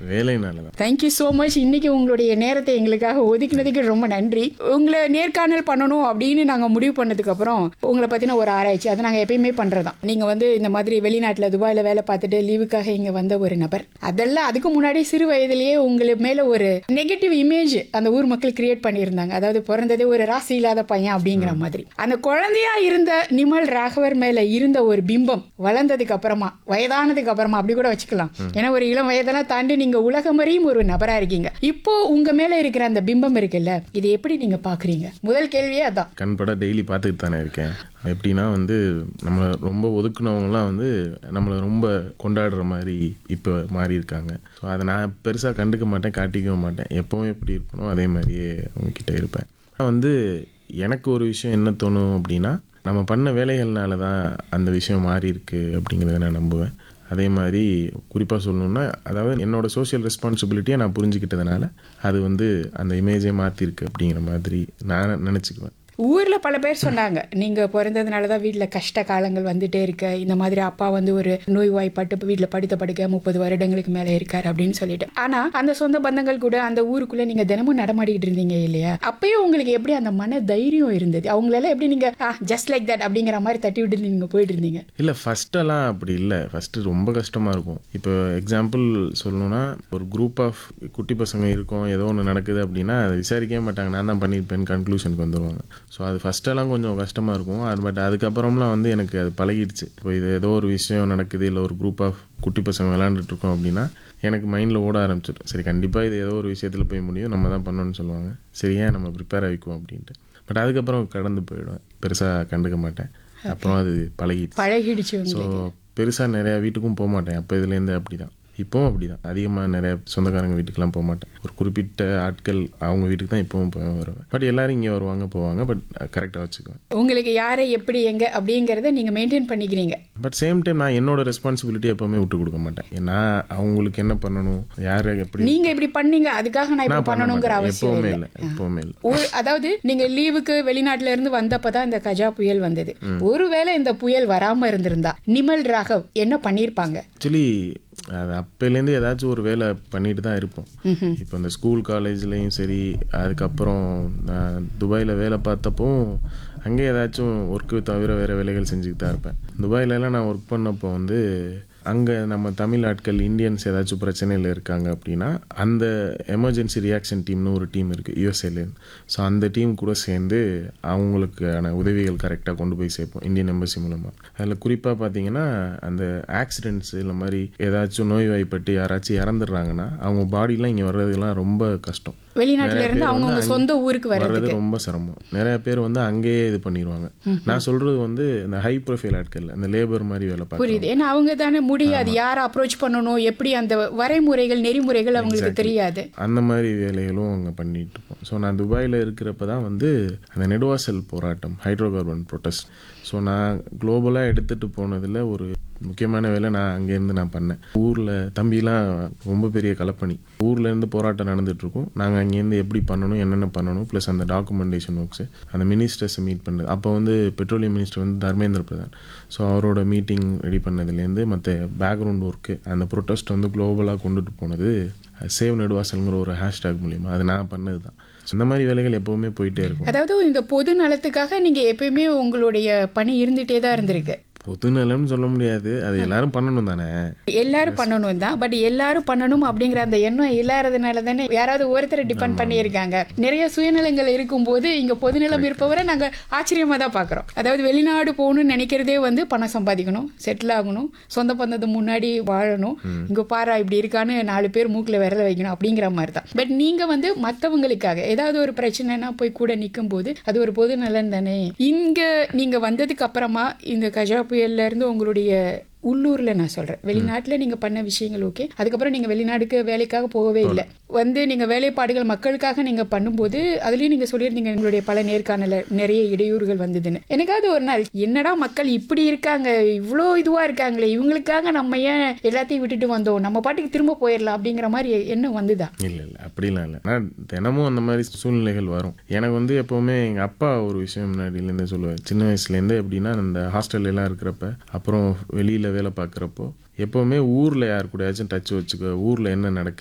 வேலைனால தான் thank you so much இன்னைக்கு உங்களுடைய நேரத்தை எங்களுக்காக ஒதுக்கினதுக்கு ரொம்ப நன்றி உங்களை நேர்காணல் பண்ணணும் அப்படின்னு நாங்கள் முடிவு பண்ணதுக்கு அப்புறம் உங்களை பற்றின ஒரு ஆராய்ச்சி அதை நாங்கள் எப்பயுமே பண்ணுறதான் நீங்கள் வந்து இந்த மாதிரி வெளிநாட்டில் துபாயில் வேலை பார்த்துட்டு லீவுக்காக இங்கே வந்த ஒரு நபர் அதெல்லாம் அதுக்கு முன்னாடி சிறு வயதிலேயே உங்களுக்கு மேலே ஒரு நெகட்டிவ் இமேஜ் அந்த ஊர் மக்கள் கிரியேட் பண்ணியிருந்தாங்க அதாவது பிறந்ததே ஒரு ராசி இல்லாத பையன் அப்படிங்கிற மாதிரி அந்த குழந்தையா இருந்த நிமல் ராகவர் மேல இருந்த ஒரு பிம்பம் வளர்ந்ததுக்கு அப்புறமா வயதானதுக்கு அப்புறமா அப்படி கூட வச்சுக்கலாம் ஏன்னா ஒரு இளம் வயதெல்லாம் தாண்டி நீங்க உலகமறியும் ஒரு நபரா இருக்கீங்க இப்போ உங்க மேல இருக்கிற அந்த பிம்பம் இருக்குல்ல இது எப்படி நீங்க பாக்குறீங்க முதல் கேள்வியே அதான் கண்பட டெய்லி பார்த்துட்டு தானே இருக்கேன் எப்படின்னா வந்து நம்மளை ரொம்ப ஒதுக்குனவங்கலாம் வந்து நம்மளை ரொம்ப கொண்டாடுற மாதிரி இப்போ மாறி இருக்காங்க ஸோ அதை நான் பெருசாக கண்டுக்க மாட்டேன் காட்டிக்கவும் மாட்டேன் எப்போவும் எப்படி இருப்பனோ அதே மாதிரியே அவங்கக்கிட்ட இருப்பேன் ஆனா வந்து எனக்கு ஒரு விஷயம் என்ன தோணும் அப்படின்னா நம்ம பண்ண வேலைகள்னால தான் அந்த விஷயம் மாறி இருக்கு அப்படிங்கிறத நான் நம்புவேன் அதே மாதிரி குறிப்பாக சொல்லணுன்னா அதாவது என்னோட சோஷியல் ரெஸ்பான்சிபிலிட்டியை நான் புரிஞ்சுக்கிட்டதுனால அது வந்து அந்த இமேஜை மாற்றிருக்கு அப்படிங்கிற மாதிரி நான் நினச்சிக்குவேன் ஊர்ல பல பேர் சொன்னாங்க நீங்க பிறந்ததுனால தான் வீட்டுல கஷ்ட காலங்கள் வந்துட்டே இருக்க இந்த மாதிரி அப்பா வந்து ஒரு நோய்வாய்ப்பட்டு வீட்டுல படுத்த படுக்க முப்பது வருடங்களுக்கு மேல இருக்காரு அப்படின்னு சொல்லிட்டு ஆனா அந்த சொந்த பந்தங்கள் கூட அந்த ஊருக்குள்ள நீங்க தினமும் நடமாடிட்டு இருந்தீங்க இல்லையா அப்பயும் உங்களுக்கு எப்படி அந்த மன தைரியம் இருந்தது அவங்களால எப்படி நீங்க ஜஸ்ட் லைக் தட் அப்படிங்கிற மாதிரி தட்டி விட்டு நீங்க போயிட்டு இருந்தீங்க இல்லை ஃபஸ்ட்டெல்லாம் அப்படி இல்லை ஃபஸ்ட்டு ரொம்ப கஷ்டமாக இருக்கும் இப்போ எக்ஸாம்பிள் சொல்லணும்னா ஒரு குரூப் ஆஃப் குட்டி பசங்க இருக்கோம் ஏதோ ஒன்று நடக்குது அப்படின்னா அதை விசாரிக்கவே மாட்டாங்க நான் தான் பண்ணியிருப்பேன் கன்க்ளூஷனுக்கு வந்துடுவாங்க ஸோ அது ஃபஸ்ட்டெல்லாம் கொஞ்சம் கஷ்டமாக இருக்கும் அது பட் அதுக்கப்புறம்லாம் வந்து எனக்கு அது பழகிடுச்சு இப்போ இது ஏதோ ஒரு விஷயம் நடக்குது இல்லை ஒரு குரூப் ஆஃப் குட்டி பசங்க விளாண்டுட்டு இருக்கோம் அப்படின்னா எனக்கு மைண்டில் ஓட ஆரம்பிச்சிடும் சரி கண்டிப்பாக இது ஏதோ ஒரு விஷயத்தில் போய் முடியும் நம்ம தான் பண்ணணும்னு சொல்லுவாங்க சரியா நம்ம ப்ரிப்பேர் ஆகிக்குவோம் அப்படின்ட்டு பட் அதுக்கப்புறம் கடந்து போயிடுவேன் பெருசாக கண்டுக்க மாட்டேன் அப்புறம் அது பழகிடுச்சு பழகிடுச்சு ஸோ உங்களுக்கு பெருசாக நிறையா வீட்டுக்கும் போக மாட்டேன் அப்போ இதுலேருந்து அப்படி தான் இப்போவும் அப்படி தான் அதிகமாக நிறைய சொந்தக்காரங்க வீட்டுக்கெலாம் போக மாட்டேன் ஒரு குறிப்பிட்ட ஆட்கள் அவங்க வீட்டுக்கு தான் இப்போவும் போய் வருவேன் பட் எல்லாரும் இங்கே வருவாங்க போவாங்க பட் கரெக்டாக வச்சுக்குவேன் உங்களுக்கு யாரை எப்படி எங்க அப்படிங்கறத நீங்க மெயின்டைன் பண்ணிக்கிறீங்க பட் சேம் டைம் நான் என்னோட ரெஸ்பான்சிபிலிட்டி எப்போவுமே விட்டு கொடுக்க மாட்டேன் நான் அவங்களுக்கு என்ன பண்ணணும் யார் எப்படி நீங்க இப்படி பண்ணீங்க அதுக்காக நான் இப்படி நான் பண்ண பண்ணணுங்கிற மாட்டேன் அவசியம் எப்போவுமே இல்லை இல்லை எப்போவுமே இல்லை ஒரு அதாவது நீங்க லீவுக்கு வெளிநாட்டுல இருந்து வந்தப்பதான் இந்த கஜா புயல் வந்தது ஒருவேளை இந்த புயல் வராம இருந்திருந்தா நிமல் ராகவ் என்ன பண்ணிருப்பாங்க ஆக்சுவலி அது அப்போலேருந்து ஏதாச்சும் ஒரு வேலை பண்ணிட்டு தான் இருப்போம் இப்போ இந்த ஸ்கூல் காலேஜ்லேயும் சரி அதுக்கப்புறம் நான் துபாயில் வேலை பார்த்தப்போ அங்கே ஏதாச்சும் ஒர்க்கு தவிர வேறு வேலைகள் செஞ்சுக்கிட்டு தான் இருப்பேன் துபாயிலலாம் நான் ஒர்க் பண்ணப்போ வந்து அங்கே நம்ம தமிழ் ஆட்கள் இந்தியன்ஸ் ஏதாச்சும் பிரச்சனையில் இருக்காங்க அப்படின்னா அந்த எமர்ஜென்சி ரியாக்ஷன் டீம்னு ஒரு டீம் இருக்குது யூஎஸ்ஏலேருந்து ஸோ அந்த டீம் கூட சேர்ந்து அவங்களுக்கான உதவிகள் கரெக்டாக கொண்டு போய் சேர்ப்போம் இந்தியன் எம்பசி மூலமாக அதில் குறிப்பாக பார்த்தீங்கன்னா அந்த ஆக்சிடென்ட்ஸ் இந்த மாதிரி ஏதாச்சும் நோய்வாய்ப்பட்டு யாராச்சும் இறந்துடுறாங்கன்னா அவங்க பாடிலாம் இங்கே வர்றதுலாம் ரொம்ப கஷ்டம் வெளிநாட்டுல நிறைய இருந்து பேர் அவங்கவுங்க வந்து சொந்த ஊருக்கு வர்றது வர்றதுக்கு ரொம்ப சிரமம் நிறைய பேர் வந்து அங்கேயே இது பண்ணிடுவாங்க நான் சொல்றது வந்து இந்த ஹை ப்ரொஃபைல் ஆட்கள் அந்த லேபர் மாதிரி வேலை பார்க்குறாங்க புரியுது ஏன்னா அவங்க தானே முடியாது யாரை அப்ரோச் பண்ணணும் எப்படி அந்த வரைமுறைகள் நெறிமுறைகள் அவங்களுக்கு தெரியாது அந்த மாதிரி வேலைகளும் அங்கே பண்ணிட்டு இருப்போம் ஸோ நான் துபாயில் இருக்கிறப்ப தான் வந்து அந்த நெடுவாசல் போராட்டம் ஹைட்ரோ கார்பன் ப்ரொட்டஸ்ட் ஸோ நான் குளோபலாக எடுத்துகிட்டு போனதில் ஒரு முக்கியமான வேலை நான் அங்கேருந்து நான் பண்ணேன் ஊரில் தம்பிலாம் ரொம்ப பெரிய கலப்பணி ஊர்லேருந்து போராட்டம் நடந்துட்டு இருக்கும் நாங்கள் அங்கேருந்து எப்படி பண்ணணும் என்னென்ன பண்ணணும் ப்ளஸ் அந்த டாக்குமெண்டேஷன் ஒர்க்ஸு அந்த மினிஸ்டர்ஸை மீட் பண்ணது அப்போ வந்து பெட்ரோலியம் மினிஸ்டர் வந்து தர்மேந்திர பிரதான் ஸோ அவரோட மீட்டிங் ரெடி பண்ணதுலேருந்து மற்ற பேக்ரவுண்ட் ஒர்க்கு அந்த ப்ரொட்டஸ்ட் வந்து குளோபலாக கொண்டுட்டு போனது சேவ் நெடுவாசல்ங்கிற ஒரு ஹேஷ்டேக் மூலிமா அது நான் பண்ணது தான் இந்த மாதிரி வேலைகள் எப்போவுமே போயிட்டே இருக்கும் அதாவது இந்த பொது நலத்துக்காக நீங்க எப்பயுமே உங்களுடைய பணி இருந்துட்டே தான் இருந்திருக்கு பொதுநலம்னு சொல்ல முடியாது அது எல்லாரும் பண்ணணும் தானே எல்லாரும் பண்ணணும் தான் பட் எல்லாரும் பண்ணணும் அப்படிங்கிற அந்த எண்ணம் இல்லாததுனால தானே யாராவது ஒருத்தரை டிபெண்ட் பண்ணி இருக்காங்க நிறைய சுயநலங்கள் இருக்கும்போது இங்க பொதுநலம் இருப்பவரை நாங்க ஆச்சரியமா தான் பாக்குறோம் அதாவது வெளிநாடு போகணும்னு நினைக்கிறதே வந்து பணம் சம்பாதிக்கணும் செட்டில் ஆகணும் சொந்த பந்தத்து முன்னாடி வாழணும் இங்க பாரா இப்படி இருக்கான்னு நாலு பேர் மூக்குல விரல வைக்கணும் அப்படிங்கிற மாதிரி தான் பட் நீங்க வந்து மத்தவங்களுக்காக ஏதாவது ஒரு பிரச்சனைனா போய் கூட நிற்கும் போது அது ஒரு பொது நலன் தானே இங்க நீங்க வந்ததுக்கு அப்புறமா இந்த கஜா புயல்ல இருந்து உங்களுடைய உள்ளூர்ல நான் சொல்றேன் வெளிநாட்டுல நீங்க பண்ண விஷயங்கள் ஓகே அதுக்கப்புறம் நீங்க வெளிநாடுக்கு வேலைக்காக போகவே இல்லை வந்து நீங்க வேலைப்பாடுகள் மக்களுக்காக நீங்க பண்ணும்போது அதுலயும் நீங்க சொல்லியிருந்தீங்க எங்களுடைய பல நேர்காணல நிறைய இடையூறுகள் வந்ததுன்னு எனக்காவது ஒரு நாள் என்னடா மக்கள் இப்படி இருக்காங்க இவ்வளோ இதுவா இருக்காங்களே இவங்களுக்காக நம்ம ஏன் எல்லாத்தையும் விட்டுட்டு வந்தோம் நம்ம பாட்டுக்கு திரும்ப போயிடலாம் அப்படிங்கிற மாதிரி எண்ணம் வந்துதா இல்லை இல்லை அப்படிலாம் இல்லை ஆனால் தினமும் அந்த மாதிரி சூழ்நிலைகள் வரும் எனக்கு வந்து எப்போவுமே எங்கள் அப்பா ஒரு விஷயம் முன்னாடியிலேருந்தே சொல்லுவார் சின்ன வயசுலேருந்தே எப்படின்னா அந்த ஹாஸ்டல்ல எல்லாம் இருக்கிறப்ப அப்புறம் வெளியில் வேலை பார்க்குறப்போ எப்போவுமே ஊரில் யார் கூடயாச்சும் டச் வச்சுக்க ஊரில் என்ன நடக்குது